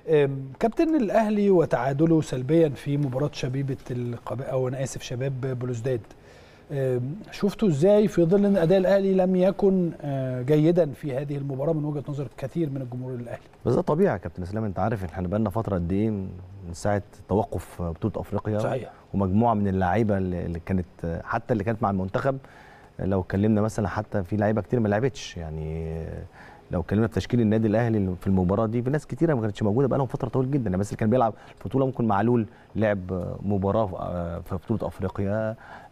أم، كابتن الاهلي وتعادله سلبيا في مباراه شبيبه القب... او انا اسف شباب بلوزداد أم، شفتوا ازاي في ظل ان اداء الاهلي لم يكن آه، جيدا في هذه المباراه من وجهه نظر كثير من الجمهور الاهلي بس ده طبيعي يا كابتن اسلام انت عارف ان احنا بقالنا فتره قد ايه من ساعه توقف بطوله افريقيا صحيح ومجموعه من اللعيبه اللي اللي كانت حتى اللي كانت مع المنتخب لو اتكلمنا مثلا حتى في لعيبه كتير ما لعبتش يعني لو اتكلمنا في تشكيل النادي الاهلي في المباراه دي في ناس كتيره ما كانتش موجوده بقى لهم فتره طويله جدا يعني بس اللي كان بيلعب في بطوله ممكن معلول لعب مباراه في بطوله افريقيا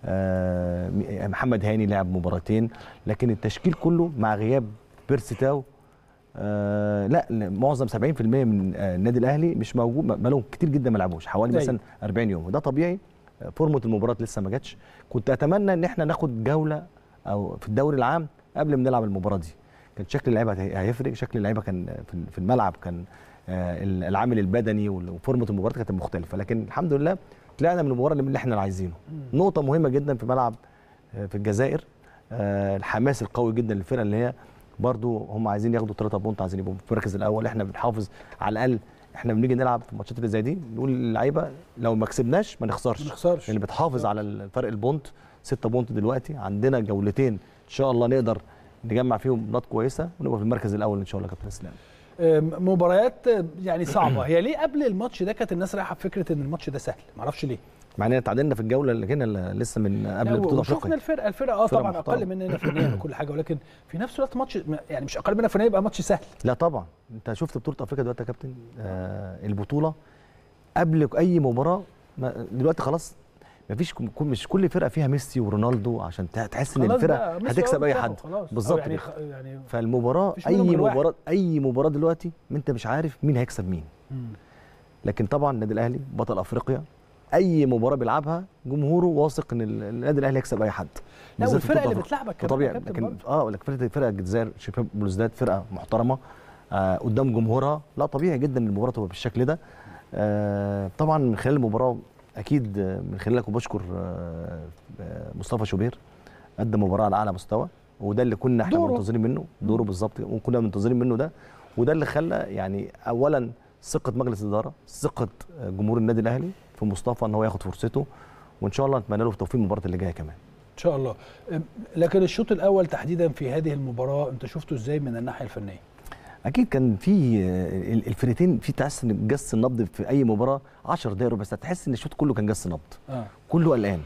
آه، محمد هاني لعب مباراتين لكن التشكيل كله مع غياب بيرسيتاو آه لا معظم 70% من آه النادي الاهلي مش موجود بقالهم كتير جدا ما لعبوش حوالي أيوة. مثلا 40 يوم وده طبيعي آه، فورمه المباراه لسه ما جاتش كنت اتمنى ان احنا ناخد جوله او في الدوري العام قبل ما نلعب المباراه دي كان شكل اللعيبه هي- هيفرق شكل اللعيبه كان في- في الملعب كان آه، العامل البدني وفورمه المباراه كانت مختلفه لكن الحمد لله طلعنا من المباراه اللي احنا عايزينه نقطه مهمه جدا في ملعب آه، في الجزائر آه، الحماس القوي جدا للفرقه اللي هي برضو هم عايزين ياخدوا 3 بونت عايزين يبقوا في المركز الاول احنا بنحافظ على الاقل احنا بنيجي نلعب في الماتشات اللي زي دي نقول للعيبه لو ما كسبناش ما نخسرش ما نخسرش. لان بتحافظ على الفرق البونت 6 بونت دلوقتي عندنا جولتين ان شاء الله نقدر نجمع فيهم نقاط كويسه ونبقى في المركز الاول ان شاء الله يا كابتن اسلام أم، مباريات آه، يعني صعبه هي ليه قبل الماتش ده كانت الناس رايحه بفكره ان الماتش ده سهل معرفش ليه مع اننا تعادلنا في الجوله اللي كنا لسه من قبل لا، بطوله وشفنا افريقيا الفرقه الفرقه اه فرقة طبعا محترمة. اقل مننا فنيا وكل حاجه ولكن في نفس الوقت ماتش يعني مش اقل مننا فنيا يبقى ماتش سهل لا طبعا انت شفت بطوله افريقيا دلوقتي يا كابتن آه البطوله قبل اي مباراه ما- دلوقتي خلاص مفيش كم- كم- مش كل فرقه فيها ميسي ورونالدو عشان تح- تحس ان خلاص الفرقه بقى، ميسي هتكسب هو اي بتاعه حد خلاص. بالظبط أو يعني كده. خ- يعني فالمباراه مفيش اي منهم غير واحد. مباراه اي مباراه دلوقتي انت مش عارف مين هيكسب مين مم. لكن طبعا النادي الاهلي بطل افريقيا اي مباراه بيلعبها جمهوره واثق ان ال- النادي الاهلي هيكسب اي حد لا بالذات في والفرقه بطولة اللي أفريقيا. بتلعبك كمان طبيعي يا كابتن لكن برضه. اه لكن فرقه فرقه الجزائر شباب بلوزداد فرقه محترمه آه قدام جمهورها لا طبيعي جدا ان المباراه تبقى بالشكل ده آه طبعا من خلال المباراه اكيد آه، من خلالك وبشكر آه آه، مصطفى شوبير قدم مباراه على اعلى مستوى وده اللي كنا احنا دوره. منتظرين منه دوره بالظبط وكنا منتظرين منه ده وده اللي خلى يعني اولا ثقه مجلس الاداره ثقه آه، جمهور النادي الاهلي في مصطفى ان هو ياخد فرصته وان شاء الله نتمنى له التوفيق المباراه اللي جايه كمان ان شاء الله أم، لكن الشوط الاول تحديدا في هذه المباراه انت شفته ازاي من الناحيه الفنيه اكيد كان في آه، ال- الفرقتين في تحس ان جس النبض في اي مباراه 10 دقايق ربع ساعه تحس ان الشوط كله كان جس نبض اه كله قلقان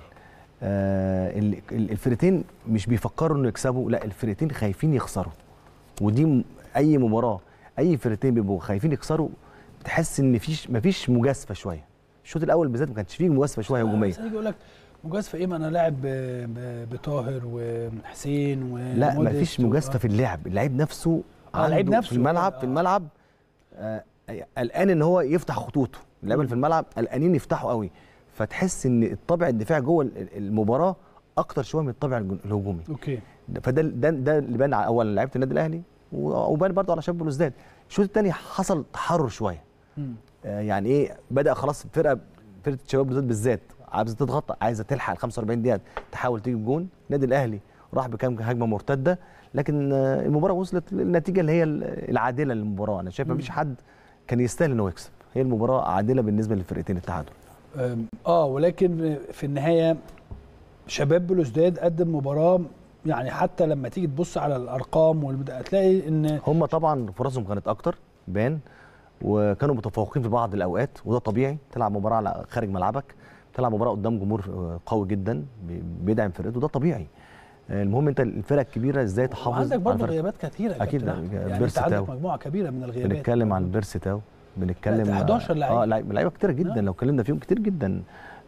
آه ال- ال- الفرقتين مش بيفكروا انه يكسبوا لا الفرقتين خايفين يخسروا ودي م- اي مباراه اي فرقتين بيبقوا خايفين يخسروا تحس ان فيش مفيش مجازفه شويه الشوط الاول بالذات ما كانش فيه مجازفه شويه هجوميه بس هيجي يقول لك مجازفه ايه ما انا لاعب ب- ب- بطاهر وحسين لا وموديست مفيش و- مجازفه في اللعب اللعيب نفسه آه، اللعيب عنده نفسه في الملعب آه. في الملعب آه، قلقان ان هو يفتح خطوطه اللعيبه اللي في الملعب قلقانين يفتحوا قوي فتحس ان الطابع الدفاعي جوه ال- المباراه اكتر شويه من الطابع الج- الهجومي اوكي فده ده ده اللي بان على اولا لعيبه النادي الاهلي و- وبان برضه على شباب بلوزداد الشوط الثاني حصل تحرر شويه مم. آه، يعني ايه بدا خلاص الفرقه فرقه شباب بلوزداد بالذات عايزه تضغط عايزه تلحق ال 45 دقيقه تحاول تجيب جون النادي الاهلي راح بكام هجمه مرتده لكن آه، المباراه وصلت للنتيجه اللي هي العادله للمباراه انا شايف مفيش حد كان يستاهل انه يكسب هي المباراه عادله بالنسبه للفرقتين التعادل أم، اه ولكن في النهايه شباب بلوزداد قدم مباراه يعني حتى لما تيجي تبص على الارقام والبدا- هتلاقي ان هم طبعا فرصهم كانت اكتر بان وكانوا متفوقين في بعض الاوقات وده طبيعي تلعب مباراه على خارج ملعبك تلعب مباراه قدام جمهور آه، قوي جدا بي- بيدعم فرقته ده طبيعي آه، المهم انت الفرق الكبيره ازاي تحافظ وعندك على برضه الفرق. غيابات كثيره يا أكيد، كابتن أحمد. لا، يعني انت بيرسي عندك تاو. مجموعه كبيره من الغيابات بنتكلم عن بيرسي تاو بنتكلم لا، 11 لعيب. اه لعيب- لعيبه كتير جدا آه. لو اتكلمنا فيهم كتير جدا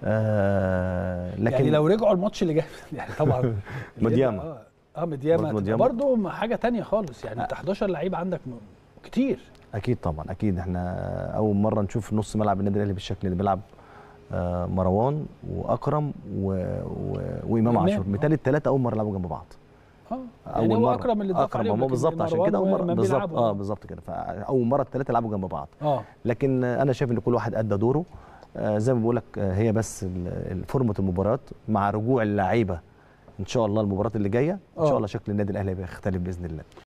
آه لكن يعني لو رجعوا الماتش اللي جاي يعني طبعا مدياما. اه اه مدياما مدياما. برضه حاجه تانية خالص يعني انت 11 لعيب عندك م- كتير اكيد طبعا اكيد احنا اول مره نشوف نص ملعب النادي الاهلي بالشكل اللي بيلعب آه، مروان واكرم و... و... وامام وإمام، عاشور آه. مثال الثلاثه اول مره يلعبوا جنب بعض اه اول يعني هو مره اكرم اللي ضاف اكرم عليهم هو لكن بالظبط عشان مروان كده اول مره وإمام بالظبط بيلعبوا. اه بالظبط كده فاول مره الثلاثه يلعبوا جنب بعض اه لكن آه، انا شايف ان كل واحد ادى دوره آه، زي ما بقول لك آه، هي بس ال- ال- فورمه المباريات مع رجوع اللعيبه ان شاء الله المباراه اللي جايه ان آه. شاء الله شكل النادي الاهلي هيختلف باذن الله